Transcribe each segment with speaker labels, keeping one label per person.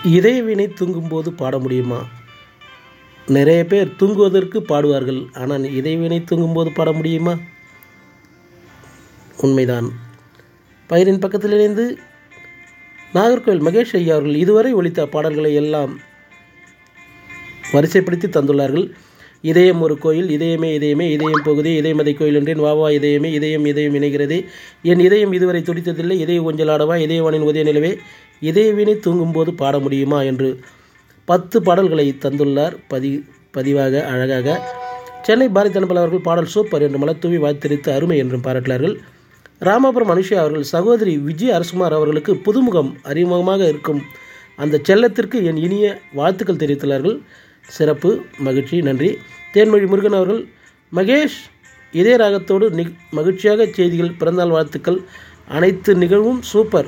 Speaker 1: இதயவினை தூங்கும்போது பாட முடியுமா நிறைய பேர் தூங்குவதற்கு பாடுவார்கள் ஆனால் இதயவினை தூங்கும்போது பாட முடியுமா உண்மைதான் பயிரின் பக்கத்தில் இணைந்து நாகர்கோவில் மகேஷ் ஐயா அவர்கள் இதுவரை ஒலித்த பாடல்களை எல்லாம் வரிசைப்படுத்தி தந்துள்ளார்கள் இதயம் ஒரு கோயில் இதயமே இதயமே இதயம் போகுதே இதயமதை கோயில் என்றேன் வா வா இதயமே இதயம் இதயம் இணைகிறதே என் இதயம் இதுவரை துடித்ததில்லை இதய ஊஞ்சலாடவா இதயவானின் உதய நிலவே இதயவினை தூங்கும்போது பாட முடியுமா என்று பத்து பாடல்களை தந்துள்ளார் பதி பதிவாக அழகாக சென்னை பாரதி தனபல் அவர்கள் பாடல் சூப்பர் என்று மலத்தூவி வாழ்த்தெரித்து அருமை என்றும் பாராட்டினார்கள் ராமாபுரம் அனுஷா அவர்கள் சகோதரி விஜய் அரசுமார் அவர்களுக்கு புதுமுகம் அறிமுகமாக இருக்கும் அந்த செல்லத்திற்கு என் இனிய வாழ்த்துக்கள் தெரிவித்துள்ளார்கள் சிறப்பு மகிழ்ச்சி நன்றி தேன்மொழி முருகன் அவர்கள் மகேஷ் இதே ராகத்தோடு நி மகிழ்ச்சியாக செய்திகள் பிறந்தநாள் வாழ்த்துக்கள் அனைத்து நிகழ்வும் சூப்பர்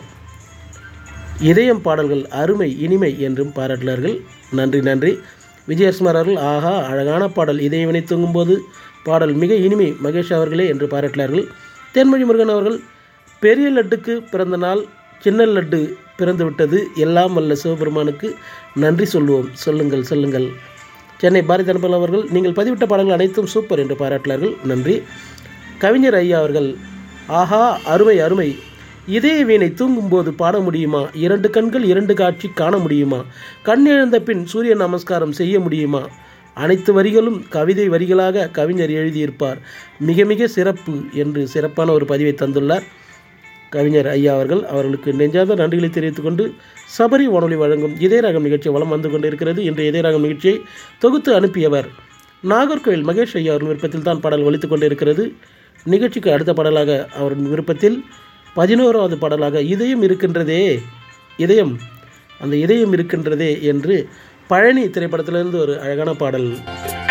Speaker 1: இதயம் பாடல்கள் அருமை இனிமை என்றும் பாராட்டினார்கள் நன்றி நன்றி விஜயகுமார் அவர்கள் ஆஹா அழகான பாடல் இதயவினை தூங்கும்போது பாடல் மிக இனிமை மகேஷ் அவர்களே என்று பாராட்டினார்கள் தென்மொழி முருகன் அவர்கள் பெரிய லட்டுக்கு பிறந்த நாள் சின்ன லட்டு பிறந்து விட்டது எல்லாம் வல்ல சிவபெருமானுக்கு நன்றி சொல்லுவோம் சொல்லுங்கள் சொல்லுங்கள் சென்னை பாரதி அனுப்பல் அவர்கள் நீங்கள் பதிவிட்ட பாடல்கள் அனைத்தும் சூப்பர் என்று பாராட்டினார்கள் நன்றி கவிஞர் ஐயா அவர்கள் ஆஹா அருமை அருமை இதய வீணை தூங்கும்போது பாட முடியுமா இரண்டு கண்கள் இரண்டு காட்சி காண முடியுமா கண் இழந்த பின் சூரிய நமஸ்காரம் செய்ய முடியுமா அனைத்து வரிகளும் கவிதை வரிகளாக கவிஞர் எழுதியிருப்பார் மிக மிக சிறப்பு என்று சிறப்பான ஒரு பதிவை தந்துள்ளார் கவிஞர் ஐயா அவர்கள் அவர்களுக்கு நெஞ்சாத நன்றிகளை தெரிவித்துக் கொண்டு சபரி வானொலி வழங்கும் இதயராகம் நிகழ்ச்சி வளம் வந்து கொண்டிருக்கிறது இன்று இதயராகம் நிகழ்ச்சியை தொகுத்து அனுப்பியவர் நாகர்கோவில் மகேஷ் ஐயா அவர்கள் விருப்பத்தில் தான் பாடல் ஒலித்து கொண்டிருக்கிறது நிகழ்ச்சிக்கு அடுத்த பாடலாக அவரின் விருப்பத்தில் பதினோராவது பாடலாக இதயம் இருக்கின்றதே இதயம் அந்த இதயம் இருக்கின்றதே என்று பழனி திரைப்படத்திலிருந்து ஒரு அழகான பாடல்